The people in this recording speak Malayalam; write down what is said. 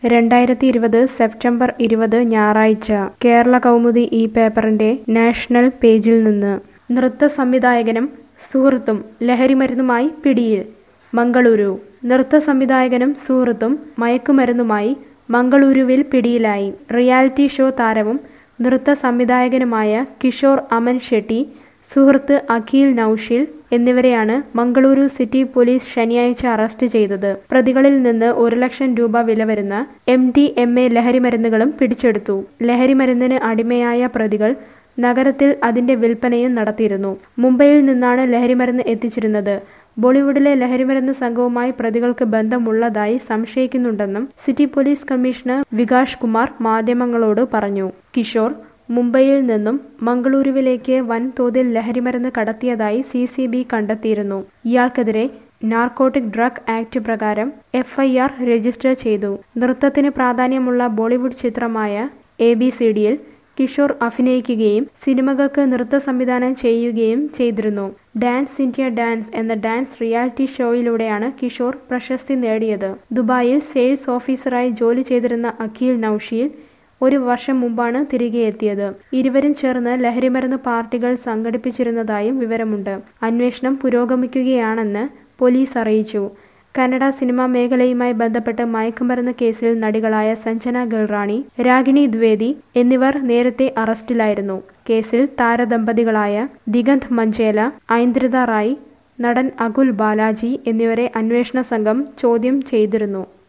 രണ്ടായിരത്തി ഇരുപത് സെപ്റ്റംബർ ഇരുപത് ഞായറാഴ്ച കേരള കൗമുദി ഈ പേപ്പറിന്റെ നാഷണൽ പേജിൽ നിന്ന് നൃത്ത സംവിധായകനും സുഹൃത്തും ലഹരിമരുന്നുമായി പിടിയിൽ മംഗളൂരു നൃത്ത സംവിധായകനും സുഹൃത്തും മയക്കുമരുന്നുമായി മംഗളൂരുവിൽ പിടിയിലായി റിയാലിറ്റി ഷോ താരവും നൃത്ത സംവിധായകനുമായ കിഷോർ അമൻ ഷെട്ടി സുഹൃത്ത് അഖിൽ നൌഷിൽ എന്നിവരെയാണ് മംഗളൂരു സിറ്റി പോലീസ് ശനിയാഴ്ച അറസ്റ്റ് ചെയ്തത് പ്രതികളിൽ നിന്ന് ഒരു ലക്ഷം രൂപ വില വരുന്ന എം ഡി എം എ ലഹരിമരുന്നുകളും പിടിച്ചെടുത്തു ലഹരിമരുന്നിന് അടിമയായ പ്രതികൾ നഗരത്തിൽ അതിന്റെ വിൽപ്പനയും നടത്തിയിരുന്നു മുംബൈയിൽ നിന്നാണ് ലഹരിമരുന്ന് എത്തിച്ചിരുന്നത് ബോളിവുഡിലെ ലഹരിമരുന്ന് സംഘവുമായി പ്രതികൾക്ക് ബന്ധമുള്ളതായി സംശയിക്കുന്നുണ്ടെന്നും city police commissioner Vikash Kumar മാധ്യമങ്ങളോട് പറഞ്ഞു കിഷോർ മുംബൈയിൽ നിന്നും മംഗളൂരുവിലേക്ക് വൻതോതിൽ ലഹരിമരുന്ന് കടത്തിയതായി സി സി ബി കണ്ടെത്തിയിരുന്നു ഇയാൾക്കെതിരെ നാർക്കോട്ടിക് ഡ്രഗ് ആക്ട് പ്രകാരം എഫ്ഐആർ രജിസ്റ്റർ ചെയ്തു നൃത്തത്തിന് പ്രാധാന്യമുള്ള ബോളിവുഡ് ചിത്രമായ എ ബി സി ഡിയിൽ കിഷോർ അഭിനയിക്കുകയും സിനിമകൾക്ക് നൃത്ത സംവിധാനം ചെയ്യുകയും ചെയ്തിരുന്നു ഡാൻസ് ഇന്ത്യ ഡാൻസ് എന്ന ഡാൻസ് റിയാലിറ്റി ഷോയിലൂടെയാണ് കിഷോർ പ്രശസ്തി നേടിയത് ദുബായിൽ സെയിൽസ് ഓഫീസറായി ജോലി ചെയ്തിരുന്ന അഖിൽ നൌഷിൽ ഒരു വർഷം മുമ്പാണ് തിരികെ എത്തിയത് ഇരുവരും ചേർന്ന് ലഹരിമരുന്ന് പാർട്ടികൾ സംഘടിപ്പിച്ചിരുന്നതായും വിവരമുണ്ട് അന്വേഷണം പുരോഗമിക്കുകയാണെന്ന് പോലീസ് അറിയിച്ചു കന്നഡ സിനിമാ മേഖലയുമായി ബന്ധപ്പെട്ട് മയക്കുമരുന്ന് കേസിൽ നടികളായ സഞ്ജന ഗൽറാണി രാഗിണി ദ്വേദി എന്നിവർ നേരത്തെ അറസ്റ്റിലായിരുന്നു കേസിൽ താരദമ്പതികളായ ദിഗന്ത് മഞ്ചേല ഐന്ദ്രിത റായ് നടൻ അകുൽ ബാലാജി എന്നിവരെ അന്വേഷണ സംഘം ചോദ്യം ചെയ്തിരുന്നു